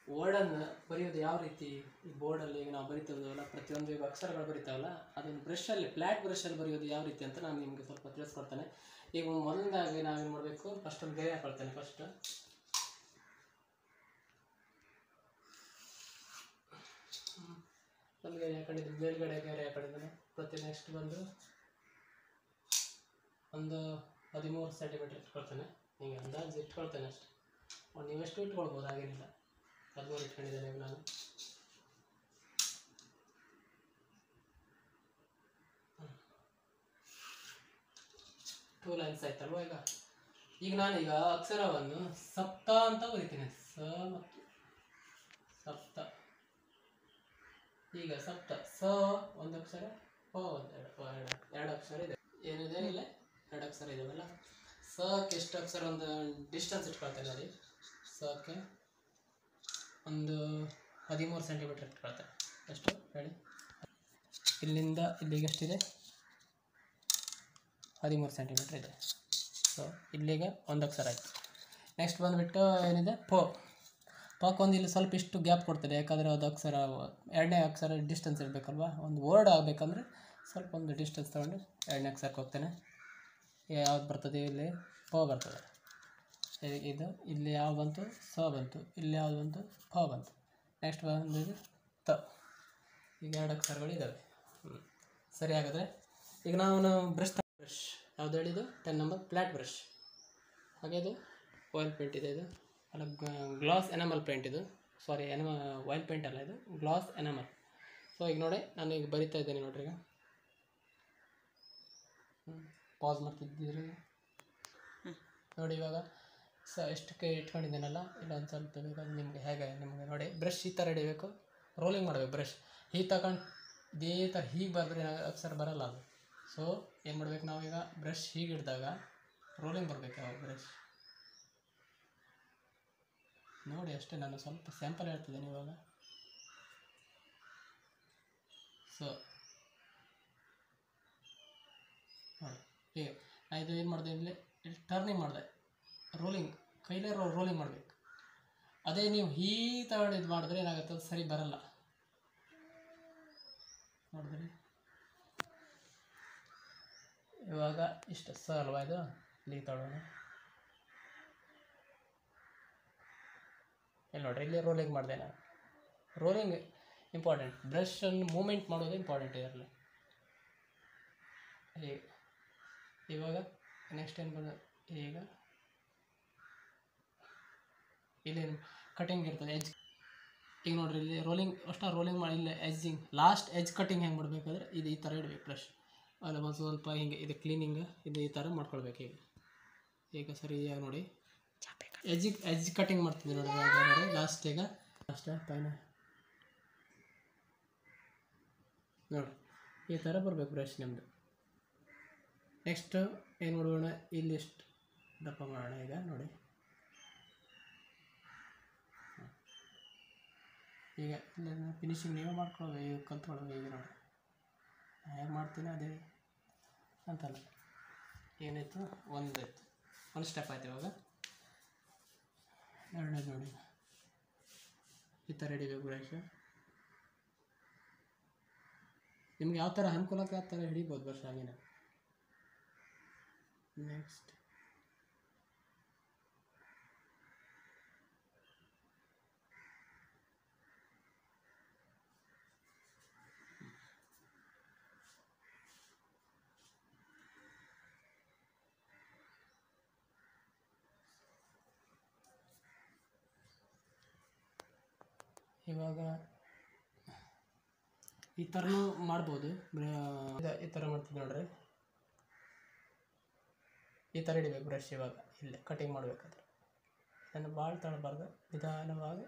ವರ್ಡನ್ನು ಬರೆಯೋದು ಯಾವ ರೀತಿ ಈ ಬೋರ್ಡಲ್ಲಿ ಈಗ ನಾವು ಬರಿತೀವಲ್ಲ ಪ್ರತಿಯೊಂದು ಈಗ ಅಕ್ಷರಗಳು ಬರಿತಾವಲ್ಲ ಅದನ್ನು ಬ್ರಷಲ್ಲಿ ಫ್ಲ್ಯಾಟ್ ಬ್ರಷಲ್ಲಿ ಬರೆಯೋದು ಯಾವ ರೀತಿ ಅಂತ ನಾನು ನಿಮಗೆ ಸ್ವಲ್ಪ ತಿಳಿಸ್ಕೊಡ್ತೇನೆ ಈಗ ಮೊದಲನೇದಾಗಿ ನಾವೇನು ಮಾಡಬೇಕು ಫಸ್ಟ್ ಒಂದು ಗೆರೆ ಹಾಕೊಳ್ತೇನೆ ಫಸ್ಟ್ ಒಂದು ಗೆರೆ ಹಾಕೊಂಡಿದ್ದೀನಿ ಮೇಲ್ಗಡೆ ಗೆರೆ ಹಾಕೊಂಡಿದ್ದೀನಿ ಪ್ರತಿ ನೆಕ್ಸ್ಟ್ ಬಂದು ಒಂದು ಹದಿಮೂರು ಸೆಂಟಿಮೀಟರ್ ಇಟ್ಕೊಳ್ತೇನೆ ಹಿಂಗೆ ಅಂದಾಜು ಇಟ್ಕೊಳ್ತೇನೆ ಅಷ್ಟೆ ಒಂದು ನೀವೆಷ್ಟು ಇಟ್ಕೊಳ್ಬೋದು ಹಾಗೇನಿಲ್ಲ ಹದಿಮೂರು ಇಟ್ಕೊಂಡಿದ್ದೇನೆ ಈಗ ನಾನು ಟೂ ಲೈನ್ಸ್ ಆಯ್ತಲ್ವ ಈಗ ಈಗ ನಾನೀಗ ಅಕ್ಷರವನ್ನು ಸಪ್ತ ಅಂತ ಬರಿತೀನಿ ಸ ಮತ್ತು ಸಪ್ತ ಈಗ ಸಪ್ತ ಸ ಒಂದು ಅಕ್ಷರ ಪ ಒಂದು ಎರಡು ಪ ಎರಡು ಎರಡು ಅಕ್ಷರ ಇದೆ ಏನಿದೆ ಇಲ್ಲ ಎರಡು ಅಕ್ಷರ ಇದಾವಲ್ಲ ಸಕ್ಕೆ ಎಷ್ಟು ಅಕ್ಷರ ಒಂದು ಡಿಸ್ಟೆನ್ಸ್ ಇಟ್ಕೊಳ್ತೇನೆ ನೋಡಿ ಸಕ್ಕೆ ಒಂದು ಹದಿಮೂರು ಸೆಂಟಿಮೀಟರ್ ಇಟ್ಕೊಳ್ತೇನೆ ಎಷ್ಟು ಹೇಳಿ ಇಲ್ಲಿಂದ ಇಲ್ಲಿಗೆ ಎಷ್ಟಿದೆ ಹದಿಮೂರು ಸೆಂಟಿಮೀಟ್ರ್ ಇದೆ ಸೊ ಇಲ್ಲಿಗೆ ಒಂದು ಅಕ್ಷರ ಆಯಿತು ನೆಕ್ಸ್ಟ್ ಬಂದುಬಿಟ್ಟು ಏನಿದೆ ಪೋ ಪಾಕೊಂದು ಇಲ್ಲಿ ಸ್ವಲ್ಪ ಇಷ್ಟು ಗ್ಯಾಪ್ ಕೊಡ್ತದೆ ಯಾಕಂದರೆ ಅದು ಅಕ್ಷರ ಎರಡನೇ ಅಕ್ಷರ ಡಿಸ್ಟೆನ್ಸ್ ಇರಬೇಕಲ್ವಾ ಒಂದು ವರ್ಡ್ ಆಗಬೇಕಂದ್ರೆ ಸ್ವಲ್ಪ ಒಂದು ಡಿಸ್ಟೆನ್ಸ್ ತೊಗೊಂಡು ಎರಡನೇ ಅಕ್ಷರಕ್ಕೆ ಹೋಗ್ತೇನೆ ಯಾವ್ದು ಬರ್ತದೆ ಇಲ್ಲಿ ಪ ಬರ್ತದೆ ಇ- ಇದು ಇಲ್ಲಿ ಯಾವ್ದು ಬಂತು ಸ ಬಂತು ಇಲ್ಲಿ ಯಾವ್ದು ಬಂತು ಫ ಬಂತು ನೆಕ್ಸ್ಟ್ ಬಂದು ತ ಈಗ ಎರಡು ಅಕ್ಷರಗಳು ಇದ್ದಾವೆ ಹ್ಞೂ ಸರಿ ಹಾಗಾದರೆ ಈಗ ನಾವು ಬ್ರಷ್ ಬ್ರಷ್ ಯಾವ್ದು ಹೇಳಿದ್ದು ಟೆನ್ ನಂಬರ್ ಫ್ಲ್ಯಾಟ್ ಬ್ರಷ್ ಹಾಗೆ ಇದು ಆಯಿಲ್ ಪೇಂಟ್ ಇದೆ ಇದು ಅಲ್ಲ ಗ್ಲಾಸ್ ಎನಮಲ್ ಪೇಂಟ್ ಇದು ಸಾರಿ ಎನಮ ಆಯಿಲ್ ಪೇಂಟ್ ಅಲ್ಲ ಇದು ಗ್ಲಾಸ್ ಎನಮಲ್ ಸೊ ಈಗ ನೋಡಿ ನಾನು ಈಗ ಬರಿತಾ ಇದ್ದೇನೆ ನೋಡ್ರಿ ಈಗ ಪಾಸ್ ಮಾಡ್ತಿದ್ದೀರಿ ನೋಡಿ ಇವಾಗ ಸ ಎಷ್ಟಕ್ಕೆ ಇಟ್ಕೊಂಡಿದ್ದೇನಲ್ಲ ಇಲ್ಲ ಒಂದು ಸ್ವಲ್ಪ ಬೇಕಾದ್ರೆ ನಿಮಗೆ ಹೇಗೆ ನಿಮಗೆ ನೋಡಿ ಬ್ರಷ್ ಈ ಥರ ಹಿಡಿಬೇಕು ರೋಲಿಂಗ್ ಮಾಡಬೇಕು ಬ್ರಷ್ ಹೀಗೆ ತಗೊಂಡು ಇದೇ ಥರ ಹೀಗೆ ಬರೆದ್ರೆ ಅಕ್ಷರ ಬರಲ್ಲ ಅದು ಸೊ ಏನು ಮಾಡ್ಬೇಕು ನಾವೀಗ ಬ್ರಷ್ ಹೀಗೆ ಹಿಡಿದಾಗ ರೋಲಿಂಗ್ ಬರಬೇಕು ಯಾವಾಗ ಬ್ರಷ್ ನೋಡಿ ಅಷ್ಟೇ ನಾನು ಸ್ವಲ್ಪ ಸ್ಯಾಂಪಲ್ ಹೇಳ್ತಿದ್ದೇನೆ ಇವಾಗ ಸೊ ನೋಡಿ ಹೀಗೆ ನಾ ಇದು ಏನು ಮಾಡಿದೆ ಇಲ್ಲಿ ಇಲ್ಲಿ ಟರ್ನಿಂಗ್ ಮಾಡಿದೆ ರೋಲಿಂಗ್ ಕೈಲೇ ರೋ ರೋಲಿಂಗ್ ಮಾಡಬೇಕು ಅದೇ ನೀವು ಈ ತಗೊಂಡು ಇದು ಮಾಡಿದ್ರೆ ಏನಾಗುತ್ತೆ ಅದು ಸರಿ ಬರಲ್ಲ ನೋಡಿದ್ರಿ ಇವಾಗ ಇಷ್ಟು ಸ ಅಲ್ವಾ ಇದು ಇಲ್ಲಿ ತಗೊಳ್ಳೋಣ ಇಲ್ಲಿ ನೋಡ್ರಿ ಇಲ್ಲಿ ರೋಲಿಂಗ್ ಮಾಡಿದೆ ನಾನು ರೋಲಿಂಗ್ ಇಂಪಾರ್ಟೆಂಟ್ ಬ್ರಷನ್ನು ಮೂಮೆಂಟ್ ಮಾಡೋದು ಇಂಪಾರ್ಟೆಂಟ್ ಇದರಲ್ಲಿ ಹೀಗೆ ಇವಾಗ ನೆಕ್ಸ್ಟ್ ಏನು ಬಂದ ಈಗ ಇಲ್ಲಿ ಕಟಿಂಗ್ ಇರ್ತದೆ ಎಜ್ ಈಗ ನೋಡ್ರಿ ಇಲ್ಲಿ ರೋಲಿಂಗ್ ಅಷ್ಟ ರೋಲಿಂಗ್ ಮಾಡಿ ಇಲ್ಲ ಎಜ್ಜಿಂಗ್ ಲಾಸ್ಟ್ ಎಜ್ ಕಟಿಂಗ್ ಹೆಂಗೆ ಮಾಡಬೇಕಾದ್ರೆ ಇದು ಈ ಥರ ಇಡಬೇಕು ಬ್ರಷ್ ಅಲ್ಲ ಒಂದು ಸ್ವಲ್ಪ ಹಿಂಗೆ ಇದು ಕ್ಲೀನಿಂಗ್ ಇದು ಈ ಥರ ಮಾಡ್ಕೊಳ್ಬೇಕು ಈಗ ಈಗ ಸರಿಯಾಗಿ ನೋಡಿ ಎಜ್ಜಿಗೆ ಎಜ್ ಕಟಿಂಗ್ ಮಾಡ್ತಿದ್ದೆ ನೋಡಿ ಇವಾಗ ನೋಡಿ ಲಾಸ್ಟ್ ಈಗ ಲಾಸ್ಟ್ ಪೈನ ನೋಡಿ ಈ ಥರ ಬರಬೇಕು ಬ್ರಷ್ ನಿಮ್ಮದು ನೆಕ್ಸ್ಟು ಏನು ಮಾಡೋಣ ಇಲ್ಲಿ ಎಷ್ಟು ದಪ್ಪ ಮಾಡೋಣ ಈಗ ನೋಡಿ ಹ. ಈಗ ಇಲ್ಲ ಫಿನಿಶಿಂಗ್ ನೀವೇ ಮಾಡ್ಕೊಳ್ಳೋದು ಈಗ ಕಲ್ತ್ಕೊಳ್ಳೋದು ಈಗ ನೋಡಿ ಹೇಗೆ ಮಾಡ್ತೀನಿ ಅದೇ ಅಂತಲ್ಲ ಏನಾಯಿತು ಒಂದಾಯ್ತು ಒಂದು ಸ್ಟೆಪ್ ಆಯ್ತು ಇವಾಗ ಎರಡನೇದು ನೋಡಿ ಈ ಥರ ಹಿಡಿಬೇಕು ಬ್ರಷ್ ನಿಮ್ಗೆ ಯಾವ ಥರ ಅನುಕೂಲಕ್ಕೆ ಯಾವ ಥರ ಹಿಡಿಬೋದು ಬ್ರಷ್ ಹಾಗೇನೆ ನೆಕ್ಸ್ಟ್ ಇವಾಗ ಈ ಥರನೂ ಮಾಡ್ಬೋದು ಬ್ರ- ಇದು- ಈ ಥರ ಮಾಡ್ತೀವಿ ನೋಡ್ರಿ ಈ ಥರ ಹಿಡಿಬೇಕು ಬ್ರಷ್ ಇವಾಗ ಇಲ್ಲೇ ಕಟಿಂಗ್ ಮಾಡಬೇಕಾದ್ರೆ ಇದನ್ನು ಭಾಳ ತಳಬಾರ್ದು ನಿಧಾನವಾಗಿ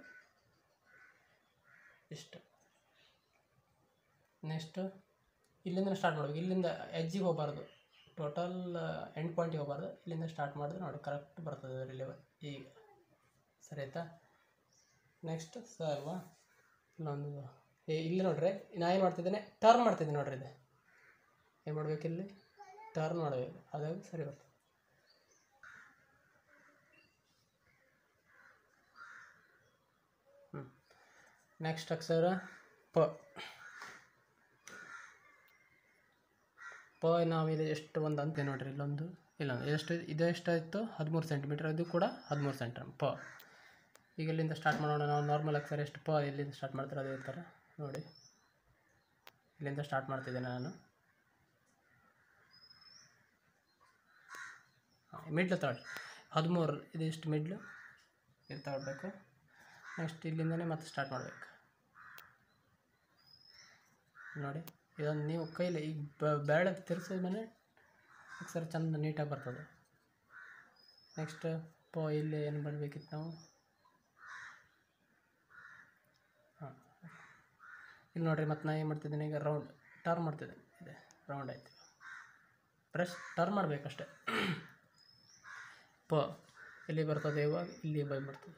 ಇಷ್ಟು ನೆಕ್ಸ್ಟು ಇಲ್ಲಿಂದ ಸ್ಟಾರ್ಟ್ ಮಾಡ್ಬೇಕು ಇಲ್ಲಿಂದ ಎಜ್ಜಿಗೆ ಹೋಗಬಾರ್ದು ಟೋಟಲ್ ಎಂಡ್ ಪಾಯಿಂಟಿಗೆ ಹೋಗಬಾರ್ದು ಇಲ್ಲಿಂದ ಸ್ಟಾರ್ಟ್ ಮಾಡಿದ್ರೆ ನೋಡಿ ಕರೆಕ್ಟ್ ಬರ್ತದೆ ಅದರಲ್ಲಿ ಈಗ ಸರಿ ಆಯ್ತಾ ನೆಕ್ಸ್ಟ್ ಸ ಅಲ್ವಾ ಇಲ್ಲೊಂದು ಏ ಇಲ್ಲಿ ನೋಡ್ರಿ ನಾ ಏನು ಮಾಡ್ತಿದ್ದೇನೆ ಟರ್ನ್ ಮಾಡ್ತಿದ್ದೀನಿ ನೋಡ್ರಿ ಇದು ಏನು ಮಾಡ್ಬೇಕು ಇಲ್ಲಿ ಟರ್ನ್ ಮಾಡಬೇಕು ಅದಾಗ ಸರಿ ಬರ್ತದೆ ಹ್ಞೂ ನೆಕ್ಸ್ಟ್ ಅಕ್ಷರ ಪ ಪ ನಾವಿದು ಎಷ್ಟು ಒಂದು ಅಂತೆ ನೋಡ್ರಿ ಇಲ್ಲೊಂದು ಇಲ್ಲೊಂದು ಎಷ್ಟು ಇದು ಎಷ್ಟಾಯಿತು ಹದಿಮೂರು ಸೆಂಟಿಮೀಟ್ರ್ ಇದು ಕೂಡ ಹದಿಮೂರು ಸೆಂಟಿಮೀಟ್ರ್ ಪ ಈಗ ಇಲ್ಲಿಂದ ಸ್ಟಾರ್ಟ್ ಮಾಡೋಣ ನಾವು ನಾರ್ಮಲ್ ಅಕ್ಷರ ಎಷ್ಟು ಪ ಎಲ್ಲಿಂದ ಸ್ಟಾರ್ಟ್ ಮಾಡ್ತಾರೆ ಅದೇ ಥರ ನೋಡಿ ಇಲ್ಲಿಂದ ಸ್ಟಾರ್ಟ್ ಮಾಡ್ತಿದ್ದೇನೆ ನಾನು ಮಿಡ್ಲ್ ತಗೊಳ್ಳಿ ಹದಿಮೂರು ಇದು ಎಷ್ಟು ಮಿಡ್ಲು ಇದು ತಗೊಳ್ಬೇಕು ನೆಕ್ಸ್ಟ್ ಇಲ್ಲಿಂದನೇ ಮತ್ತೆ ಸ್ಟಾರ್ಟ್ ಮಾಡಬೇಕು ನೋಡಿ ಇದೊಂದು ನೀವು ಕೈಲಿ ಈಗ ಬೇಡ ತಿರ್ಸಿದ ಮೇಲೆ ಅಕ್ಷರ ಚಂದ ನೀಟಾಗಿ ಬರ್ತದೆ ನೆಕ್ಸ್ಟ್ ಪೋ ಇಲ್ಲಿ ಏನು ಮಾಡಬೇಕಿತ್ತು ನಾವು ಹಾಂ ಇಲ್ಲಿ ನೋಡಿರಿ ಮತ್ತೆ ನಾನು ಏನು ಮಾಡ್ತಿದ್ದೀನಿ ಈಗ ರೌಂಡ್ ಟರ್ನ್ ಮಾಡ್ತಿದ್ದೀನಿ ಇದೆ ರೌಂಡ್ ಆಯ್ತು ಬ್ರಷ್ ಟರ್ನ್ ಮಾಡಬೇಕಷ್ಟೆ ಪ ಎಲ್ಲಿ ಬರ್ತದೆ ಇವಾಗ ಇಲ್ಲಿ ಬಂದ್ಬಿಡ್ತದೆ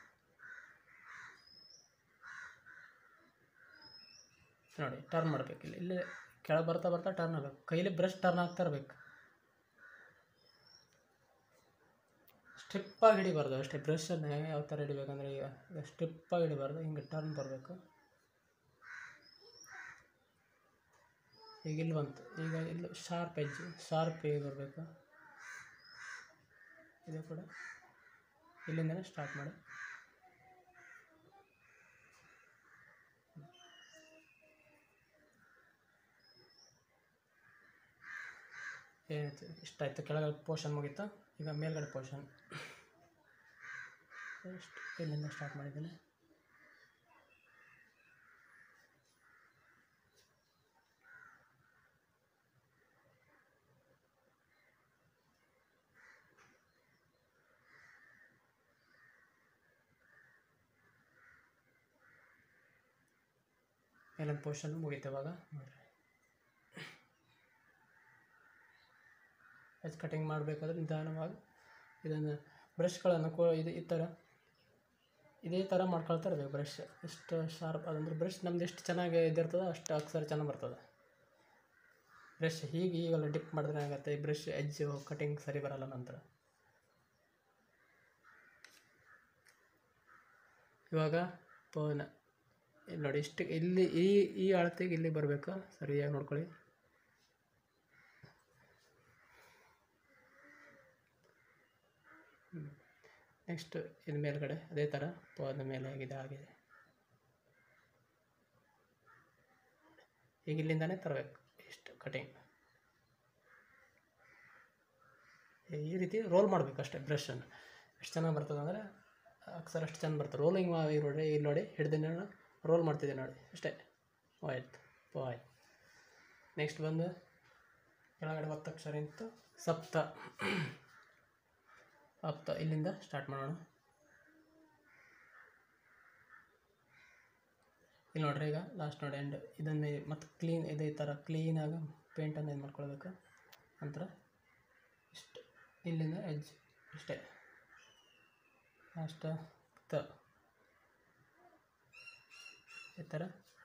ನೋಡಿ ಟರ್ನ್ ಮಾಡಬೇಕು ಇಲ್ಲಿ ಇಲ್ಲಿ ಕೆಳಗೆ ಬರ್ತಾ ಬರ್ತಾ ಟರ್ನ್ ಆಗಬೇಕು ಕೈಲಿ ಬ್ರಷ್ ಟರ್ನ್ ಆಗ್ತಾ ಇರಬೇಕು ಸ್ಟ್ರಿಪ್ಪಾಗಿ ಹಿಡಿಬಾರ್ದು ಅಷ್ಟೇ ಬ್ರಷನ್ನು ಯಾವ ಥರ ಹಿಡಿಬೇಕಂದ್ರೆ ಈಗ ಸ್ಟ್ರಿಪ್ಪಾಗಿ ಹಿಡಿಬಾರ್ದು ಹಿಂಗೆ ಟರ್ನ್ ಬರಬೇಕು ಈಗ ಇಲ್ಲಿ ಬಂತು ಈಗ ಇಲ್ಲಿ ಶಾರ್ಪ್ ಎಜ್ ಶಾರ್ಪ್ ಹೇಗೆ ಬರಬೇಕು ಇದು ಕೂಡ ಇಲ್ಲಿಂದನೇ ಸ್ಟಾರ್ಟ್ ಮಾಡಿ ಏನಾಯ್ತು ಇಷ್ಟಾಯ್ತು ಕೆಳಗಡೆ ಪೋರ್ಷನ್ ಮುಗೀತು ಈಗ ಮೇಲ್ಗಡೆ ಪೋರ್ಷನ್ ಎಷ್ಟು ಇಲ್ಲಿಂದ ಸ್ಟಾರ್ಟ್ ಮಾಡಿದ್ದೀನಿ ಮೇಲಿನ ಪೋರ್ಷನ್ ಮುಗೀತು ಇವಾಗ ನೋಡಿರಿ ಹೆಚ್ ಕಟಿಂಗ್ ಮಾಡಬೇಕಾದ್ರೆ ನಿಧಾನವಾಗಿ ಇದನ್ನು ಬ್ರಷ್ಗಳನ್ನು ಕೋ ಇದು ಈ ಥರ ಇದೇ ಥರ ಮಾಡ್ಕೊಳ್ತಾ ಇರಬೇಕು ಬ್ರಷ್ ಎಷ್ಟು ಶಾರ್ಪ್ ಅದಂದ್ರೆ ಬ್ರಷ್ ನಮ್ದು ಎಷ್ಟು ಚೆನ್ನಾಗಿ ಇದಿರ್ತದೋ ಅಷ್ಟು ಅಕ್ಷರ ಚೆನ್ನಾಗಿ ಬರ್ತದೆ ಬ್ರಷ್ ಹೀಗೆ ಈಗೆಲ್ಲ ಡಿಪ್ ಮಾಡಿದ್ರೆ ಆಗುತ್ತೆ ಈ ಬ್ರಷ್ ಎಜ್ಜು ಕಟಿಂಗ್ ಸರಿ ಬರಲ್ಲ ನಂತರ ಇವಾಗ ಪೋನ ಇಲ್ಲಿ ನೋಡಿ ಇಷ್ಟು ಇಲ್ಲಿ ಈ ಈ ಅಳತೆಗೆ ಇಲ್ಲಿ ಬರಬೇಕು ಸರಿಯಾಗಿ ನೋಡ್ಕೊಳ್ಳಿ ನೆಕ್ಸ್ಟ್ ಇದು ಮೇಲ್ಗಡೆ ಅದೇ ಥರ ಪೋದ ಮೇಲೆ ಆಗಿದೆ ಆಗಿದೆ ಈಗ ಇಲ್ಲಿಂದಾನೇ ತರಬೇಕು ಇಷ್ಟು ಕಟಿಂಗ್ ಈ ರೀತಿ ರೋಲ್ ಮಾಡಬೇಕು ಅಷ್ಟೇ ಬ್ರಷನ್ನು ಎಷ್ಟು ಚೆನ್ನಾಗಿ ಬರ್ತದೆ ಅಂದರೆ ಅಕ್ಷರ ಅಷ್ಟು ಚೆಂದ ಬರ್ತದೆ ರೋಲಿಂಗ್ ಮಾಡಿ ನೋಡ್ರಿ ಇಲ್ಲಿ ನೋಡಿ ಹಿಡ್ದು ರೋಲ್ ಮಾಡ್ತಿದ್ದೆ ನೋಡಿ ಅಷ್ಟೇ ಆಯ್ತು ಪೋ ಆಯ್ತು ನೆಕ್ಸ್ಟ್ ಬಂದು ಕೆಳಗಡೆ ಒತ್ತಕ್ಷರ ಇಂತು ಸಪ್ತ ಸಪ್ತ ಇಲ್ಲಿಂದ ಸ್ಟಾರ್ಟ್ ಮಾಡೋಣ ಇಲ್ಲಿ ನೋಡ್ರಿ ಈಗ ಲಾಸ್ಟ್ ನೋಡಿ ಎಂಡ್ ಇದನ್ನೇ ಮತ್ತೆ ಕ್ಲೀನ್ ಇದೇ ಥರ ಕ್ಲೀನಾಗಿ ಪೇಂಟನ್ನು ಇದು ಮಾಡ್ಕೊಳ್ಬೇಕು ನಂತರ ಇಷ್ಟು ಇಲ್ಲಿಂದ ಎಜ್ ಇಷ್ಟೇ ಲಾಸ್ಟ್ ತ ಈ ಥರ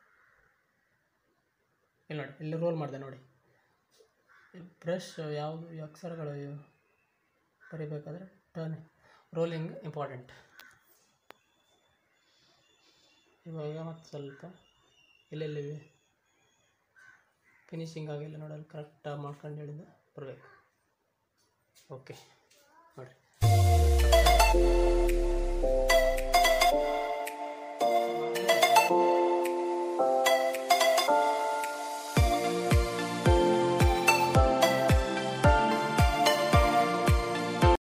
ಇಲ್ಲಿ ನೋಡಿ ಇಲ್ಲಿ ರೋಲ್ ಮಾಡಿದೆ ನೋಡಿ ಬ್ರಷ್ ಯಾವುದು ಈ ಅಕ್ಷರಗಳು ಇವು ಬರಿಬೇಕಾದ್ರೆ ಟರ್ನ್ ರೋಲಿಂಗ್ ಇಂಪಾರ್ಟೆಂಟ್ ಇವಾಗ ಮತ್ತು ಸ್ವಲ್ಪ ಎಲ್ಲೆಲ್ಲಿ ಫಿನಿಶಿಂಗ್ ಆಗಿಲ್ಲ ನೋಡಲು ಕರೆಕ್ಟಾಗಿ ಮಾಡ್ಕೊಂಡು ಹೇಳಿದ ಬರಬೇಕು ಓಕೆ ನೋಡಿರಿ